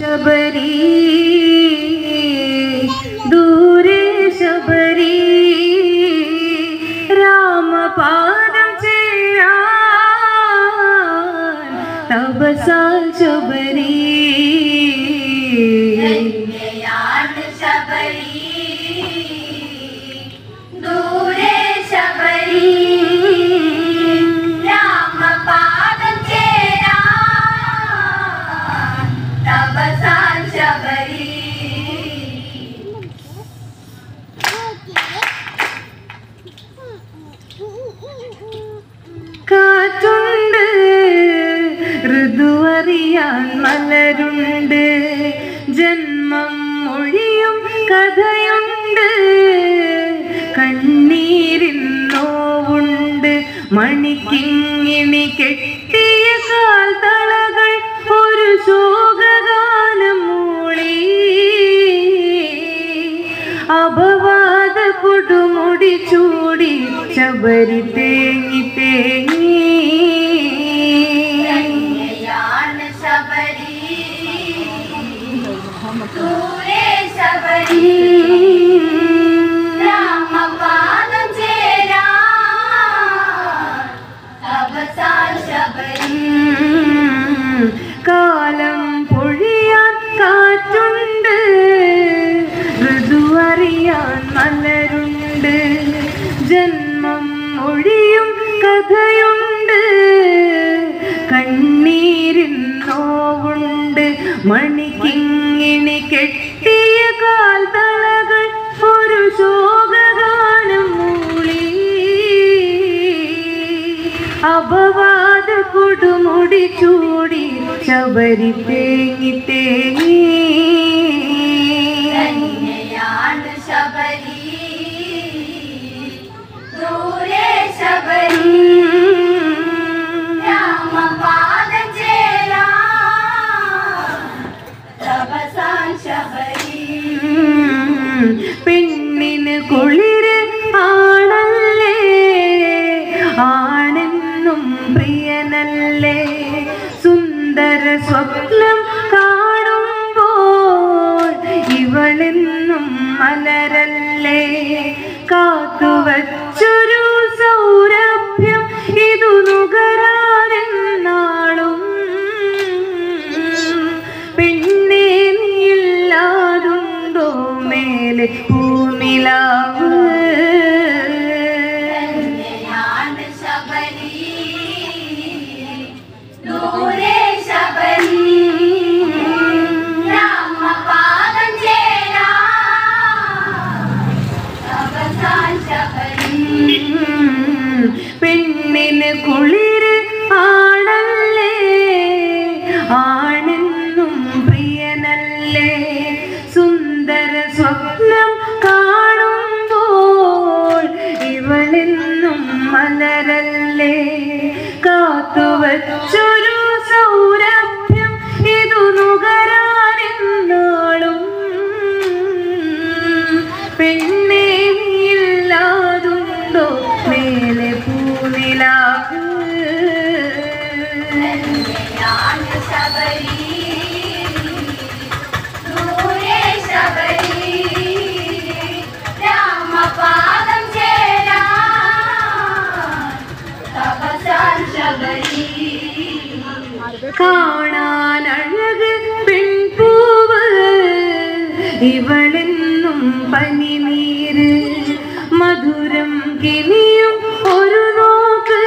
ശബരി ദൂരെ ശബരി രാമപാദം ചേരാൻ തപസാൽ ശബരി ധന്യയാണ് ശബരി ദൂരെ ശബരി രാമപാദം ചേരാൻ തപസാൽ ശബരി കാറ്റുണ്ട് ഋതുവറിയാൻ മലരുണ്ട് ജന്മം മൊഴിയും കഥയുണ്ട് കണ്ണീരിൻ നോവുണ്ട് മണിക്കിങ്ങിണി കെട്ടിയ കാൽത്തളകൾ ഒരു ശോകഗാനം മൂളി അപവാദ കൊടുമുടി ചൂടി ശബരി തേങ്ങി തേങ്ങി ധന്യയാണ് ശബരി ദൂരെ ശബരി രാമപാദം ചേരാൻ തപസാൽ ശബരി കാലം പൊഴിയാൻ കാറ്റുണ്ട് ഋതുവറിയാൻ മലരുണ്ട് ജന്മം ഒഴിയും കഥയുണ്ട് കണ്ണീരിൻ നോവുണ്ട് മണിക്കിങ്ങിണി കെട്ടിയ കാൽത്തളകൾ ഒരു ശോകഗാനം മൂളി അപവാദ കൊടുമുടി ചൂടി ശബരി തേങ്ങി തേങ്ങി ധന്യയാണ് ശബരി ദൂരെ ശബരി രാമപാദം ചേരാൻ തപസാൽ ശബരി പെണ്ണിന് കുളിര് ആണല്ലേ ആണെന്നും പ്രിയനല്ലേ സുന്ദര സ്വപ്നം കാണുമ്പോൾ ഇവളെന്നും മലരല്ലേ കാത്തുവച്ചൊരു സൗരഭ്യം ഇതു നുകരാനെന്നാളും പെണ്ണേ നീയില്ലാതുണ്ടോ മേലെ പൂനിലാവ് ധന്യയാണ് ശബരി ദൂരെ ശബരി രാമപാദം ചേരാൻ തപസാൽ ശബരി പെണ്ണിന് കുളിര് ആണല്ലേ ആണെന്നും പ്രിയനല്ലേ സുന്ദര സ്വപ്നം കാണുമ്പോൾ ഇവളെന്നും മലരല്ലേ കാത്തുവച്ചൊരു സൗരഭ്യം ഇതു നുകരാനെന്നാളും പെണ്ണേ നീയില്ലാതുണ്ടോ മേലെ പൂനിലാവ് ധന്യയാണ് ശബരി ദൂരെ ശബരി രാമപാദം ചേരാൻ തപസാൽ ശബരി കാണാൻ അഴക് പെൺപൂവ് ഇവളെന്നും പനിനീര് മധുരം കിനിയും ഒരു നോക്ക്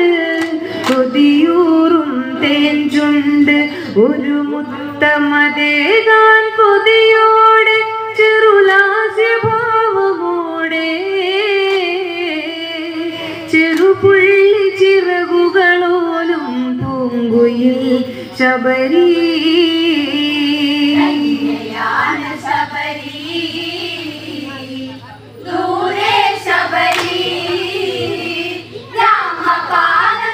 കൊതിയൂറും തേഞ്ചുണ്ട് ഒരു മുത്തമതേകാൻ കൊതിയോടെ ചെറുലാസ്യഭാവമോടെ ചെറുപുള്ളി ചിറകുകളോലും പൂങ്കുയിൽ ശബരി ധന്യയാണ് ശബരി ദൂരെ ശബരി രാമപാദം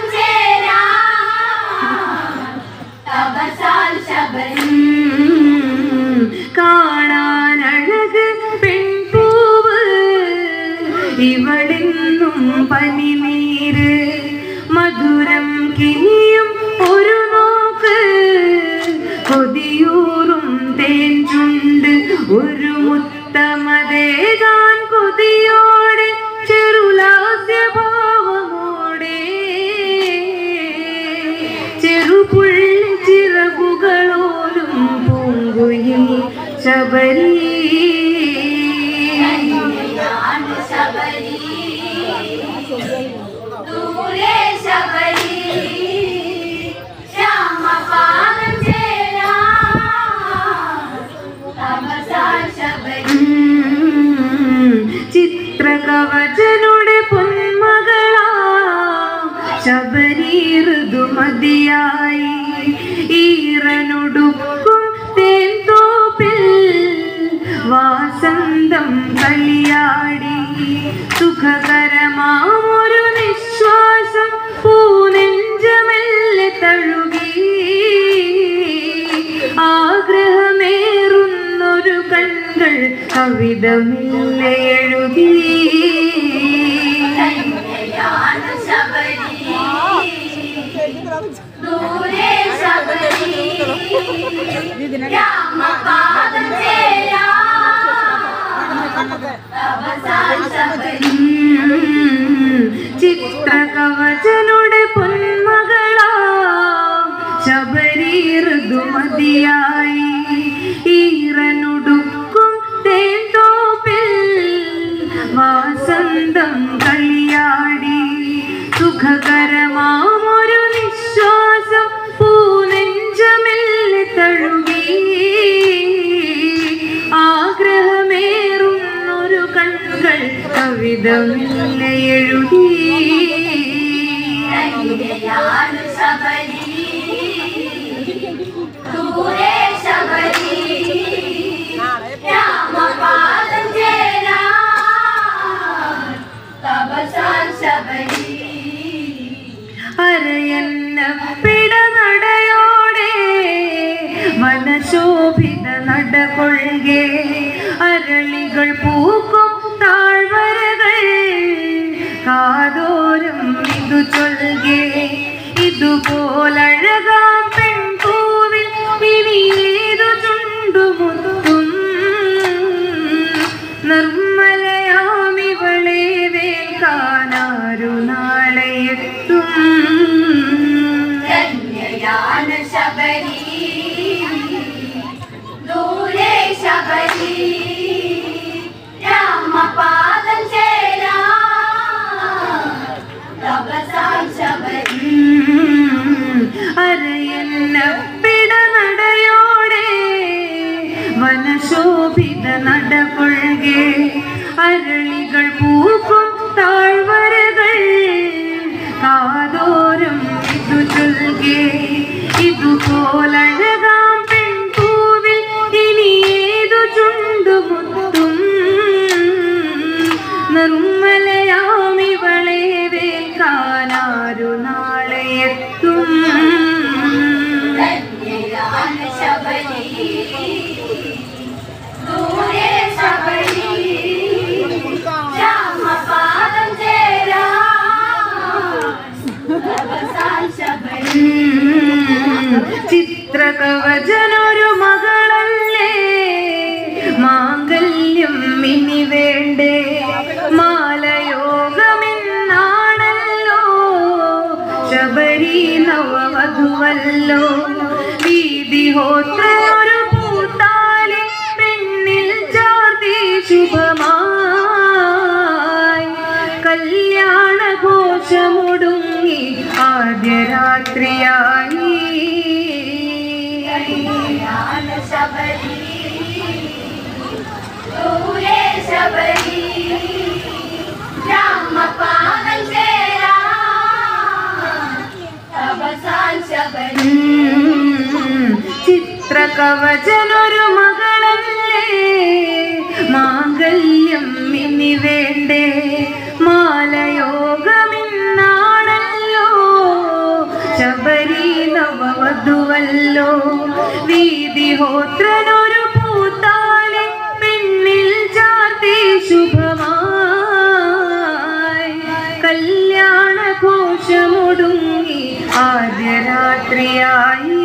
ചേരാൻ തപസാൽ ശബരി കാണാൻ അഴക് പെൺപൂവ് ഇവളെന്നും പനിനീര് മധുരം കിനിയും ഒരു നോക്ക് കൊതിയൂറും പൊങ്കുയിൽ ശബരി യാണ് ശബരി ദൂരെ ശബരി ശ്യാമപാദം ചേരാ തപസാൽ ശബരി ചിത്രകവചനുടെ പൊന്മകളാ ശബരി ഋതുമതിയായി ഈറനൊടുക്കും തേൻതോപ്പിൽ വാസന്തം കളിയാടി സുഖകരമാമൊരു നിശ്വാസം പൂനെഞ്ചമെല്ലെ തഴുകി ആഗ്രഹമേറുന്നൊരു കண்കൾ കവിതമില്ല എഴുതി യാണ് ശബരി ദൂരെ ശബരി രാമപാദം ചേരാ തപസാൽ ശബരി ചിത്രകവചനുടെ പൊന്മകളാ ശബരി ഋതുമതിയായി ഈറനുടുക്കും തേന്തോപ്പിൽ വാസന്തം കളിയാടി സുഖകരമാമൊരു നിശ്വാസം പൂനെഞ്ചമെല്ലെ തഴുകി ആഗ്രഹമേറുന്നൊരു കണ്ണുകൾ കവിതമില്ല എഴുതി യാണ് ശബരി ദൂരെ ശബരി രാമപാദം ചേരാ തപസാൽ ശബരി അരയന്ന പിടനടയോടെ മനശോഭിത നടകൊള്ളുകെ അരളികൾ പൂക്കും താഴ്വരകൾ കാതോരം ഇതു ചൊൽകെ ഇതുപോലഴകാം പെൺപൂവിൽ ഇനി ഏതു ചുണ്ടുമുത്തും നിർമ്മലയാമിവളെ വേൽക്കാനാരു നാളെ എത്തും ധന്യയാണ് ശബരി ദൂരെ ശബരി രാമപാദം ചേരാ തപസാൽ ശബരി അരയന്ന പിടനടയോടെ വനശോഭിത നടകൊള്ളുകെ അരളികൾ പൂക്കും താഴ്വരകൾ കാതോരം ഇതു ചൊൽകെ ഇതുപോലഴകാം പെൺപൂവിൽ ഇനി ഏതു ചുണ്ടുമുത്തും നിർമ്മലയാമിവളെ വേൽക്കാനാരു നാളെ എത്തും ധന്യയാണ് ശബരി ദൂരെ ശബരി രാമപാദം ചേരാ തപസാൽ ശബരി ചിത്രകവചനൊരു മകളല്ലേ മാംഗല്യം ഇനി വേണ്ടേ മാലയോഗമെന്നാണല്ലോ ശബരി നവവധുവല്ലോ വീതിഹോത്രയൊരു പൂത്താലി പെണ്ണിൽ ചാർത്തി ശുഭമായി കല്യാണഘോഷമൊടുങ്ങി ആദ്യ രാത്രിയായി യാണ് ശബരി ദൂരെ ശബരി രാമപാദം ചേരാ തപസാൽ ശബരി ചിത്രകവചനൊരു മകളല്ലേ മാംഗല്യം ഇനി വേണ്ടേ മാലയോഗമിന്നാണല്ലോ ശബരി നവവധുവല്ലോ വീതിഹോത്രനൊരു പൂത്താലി പെണ്ണിൽ ചാർത്തി ശുഭമായി കല്യാണഘോഷമൊടുങ്ങി ആദ്യ രാത്രിയായി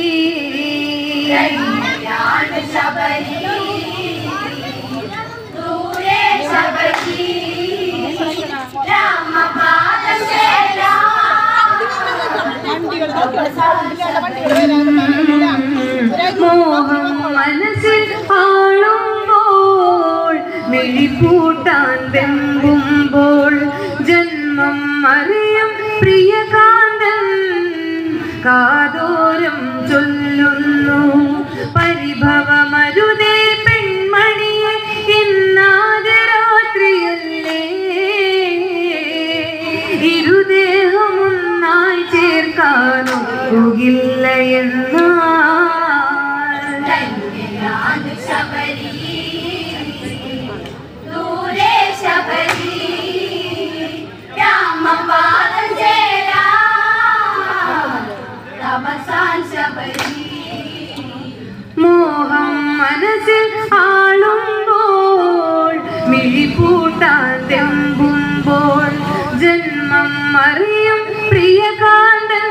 യാണ് ശബരി ദൂരെ ശബരി രാമപാദം ചേരാ മോഹ മോഹം മനസ്സിൽ ആളുമ്പോൾ മിഴിപ്പൂട്ടാൻ വെമ്പുമ്പോൾ ജന്മം അറിയും പ്രിയകാന്തൻ കാതോരം ചൊല്ലുന്നു പരിഭവമരുതേ പെൺമണിയെ ഇന്നാതെ രാത്രിയല്ലേ ഇരുദേഹമൊന്നായി ചേർക്കാനോ പോകില്ല എന്നാൽ ധന്യനാണ് ശബരി ദൂരെ ശബരി രാമപാദം ചേരാ തമസാൻ ശബരി മോഹം മനസ്സിൽ ആളുമ്പോൾ മിഴിപ്പൂട്ടാൻ തെമ്പുമ്പോൾ ജന്മം അറിയും പ്രിയകാന്തൻ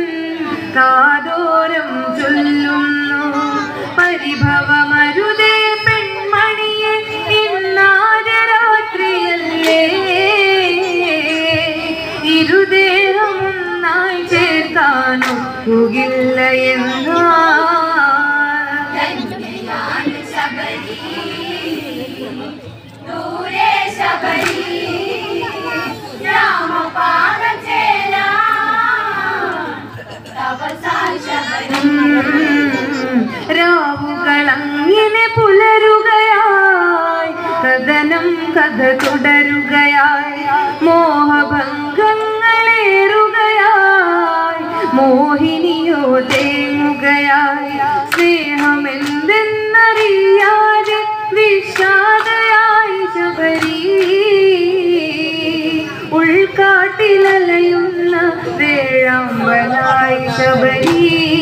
കാതോരം ചൊല്ലുന്നു പരിഭവമരുതേ പെൺമണിയെ ഇന്നാതെ രാത്രിയല്ലേ ഇരുദേഹമൊന്നായി ചേർക്കാനോ പോകില്ല എന്നാൽ ധന്യനാണ് ശബരി ദൂരെ ശബരി രാമപാദം ചേരാ തപസാൻ ശബരി രാവുകളങ്ങനെ പുലരുകയായി കഥനം കഥ തുടരുകയായി മോഹഭംഗങ്ങളേറുകയായി മോഹിനിയോ തേങ്ങുകയായി സ്നേഹമെന്തെന്നറിയാതെ വിഷാദയായി ശബരി ഉൾക്കാട്ടിലലയുന്ന വേഴാമ്പലായി ശബരി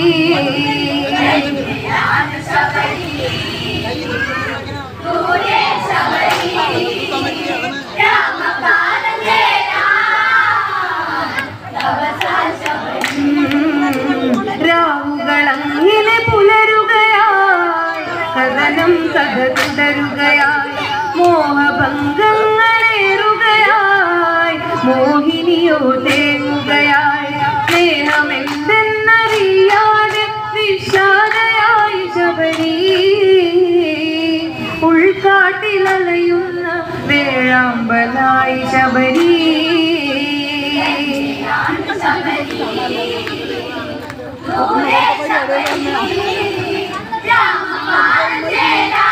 ധന്യനാണ് ശബരി ദൂരെ ശബരി രാമപാദം ചേരാ തപസാൻ ശബരി രാവുകളങ്ങനെ പുലരുകയായി കഥനം കഥ തുടരുകയായി മോഹഭംഗങ്ങളേറുകയായി മോഹിനിയോ തേങ്ങുകയായി സ്നേഹമെന്തെന്നറിയാതെ വിഷാദയായി ശബരി ഉൾക്കാട്ടിലലയുന്ന വേഴാമ്പലായി ശബരി ധന്യനാണ് ശബരി ദൂരെ ശബരി രാമപാദം ചേരാ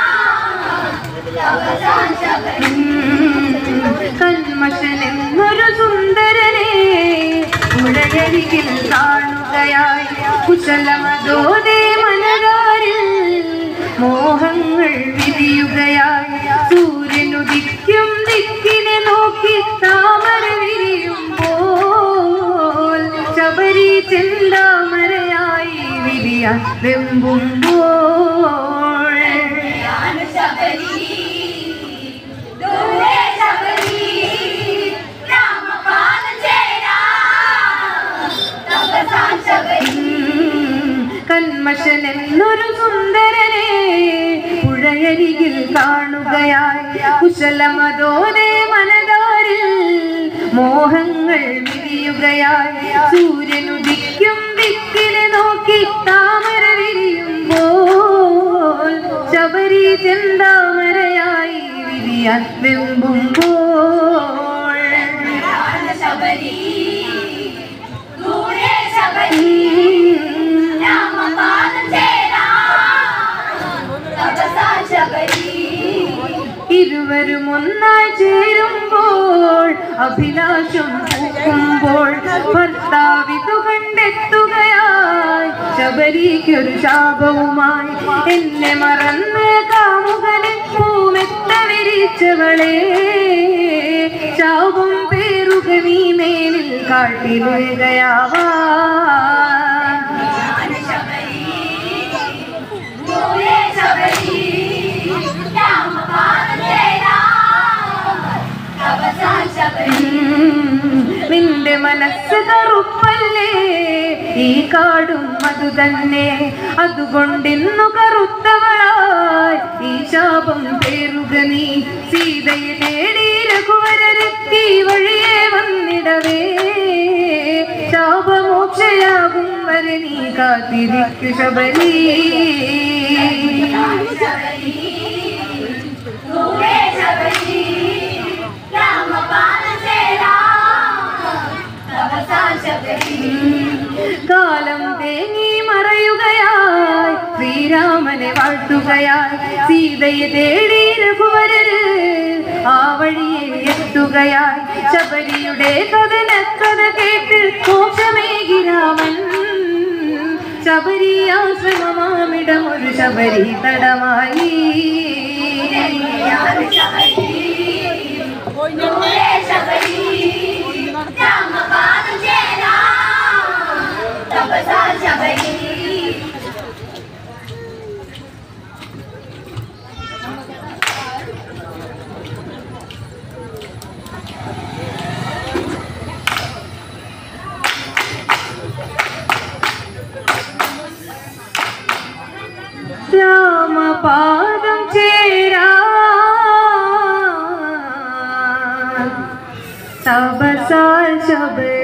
തപസാൻ ശബരി കന്മശനെന്നൊരു സുന്ദരനെ ഉടകരികിൽ കാണുകയായി കുശലമതോടെ മനകാരിൽ മോഹങ്ങൾ വിരിയുകയായി സൂര്യനുദിക്കും ദിക്കിനെ നോക്കി താമര വിരിയുമ്പോൾ ശബരി ചെന്താമരയായി വിരിയാൻ വെമ്പുമ്പോൾ ധന്യനാണ് ശബരി ദൂരെ ശബരി രാമപാദം ചേരാ തപസാൻ ശബരി കന്മശൻ എന്നൊരു സുന്ദരനെ പുഴയരികിൽ കാണുകയായി കുശലമതോടെ മനതാരിൽ മോഹങ്ങൾ വിരിയുകയായി സൂര്യനുദിക്കും ദിക്കിനെ നോക്കി താമര വിരിയുമ്പോൾ ശബരി ചെന്താമരയായി വിരിയാൻ വെമ്പുമ്പോൾ ധന്യനാണ് ശബരി ദൂരെ ശബരി രാമപാദം ചേരാ തപസാൻ ശബരി ഇരുവരും ഒന്നായി ചേരുമ്പോൾ അഭിലാഷം പൂക്കുമ്പോൾ ഭർത്താവിതു കണ്ടെത്തുകയായി ശബരിക്കൊരു ശാപവുമായി എന്നെ മറന്ന് കാമുകനെ പൂമെത്ത വിരിച്ചവളെ ശാപം പേറുക നീ മേലിൽ കാട്ടിലുകയാവാ ധന്യനാണ് ശബരി ദൂരെ ശബരി രാമപാദം ചേരാ തപസാൻ ശബരി നിന്റെ മനസ്സ് കറുപ്പല്ലേ ഈ കാടും അത് തന്നെ അതുകൊണ്ടിന്നു കറുത്തവളായി ഈ ശാപം പേറുക നീ സീതയെ തേടി രഘുവരരെത്തി വഴിയെ വന്നിടവേ ശാപമോക്ഷയാകും വരെ വരെ നീ കാത്തിരിക്കു ശബരി ശബരി ദൂരെ ശബരി രാമപാദം ചേരാം തപസാൽ ശബരി കാലം തേങ്ങി മറയുകയായി ശ്രീരാമനെ വാഴ്ത്തുകയായി സീതയെ തേടി രഘുവരര് ആ വഴിയെ എത്തുകയായി ശബരിയുടെ കഥനക്കഥ കേട്ട് കോശമേകി രാമൻ ശബരിയാശ്രമമാമിടം ഒരു ശബരി തടമായി ദൂരെ ശബരി രാമപാദം ചേരാം തപസാൽ ശബരി രാമപാദം ചേരാ തപസാൽ ശബരി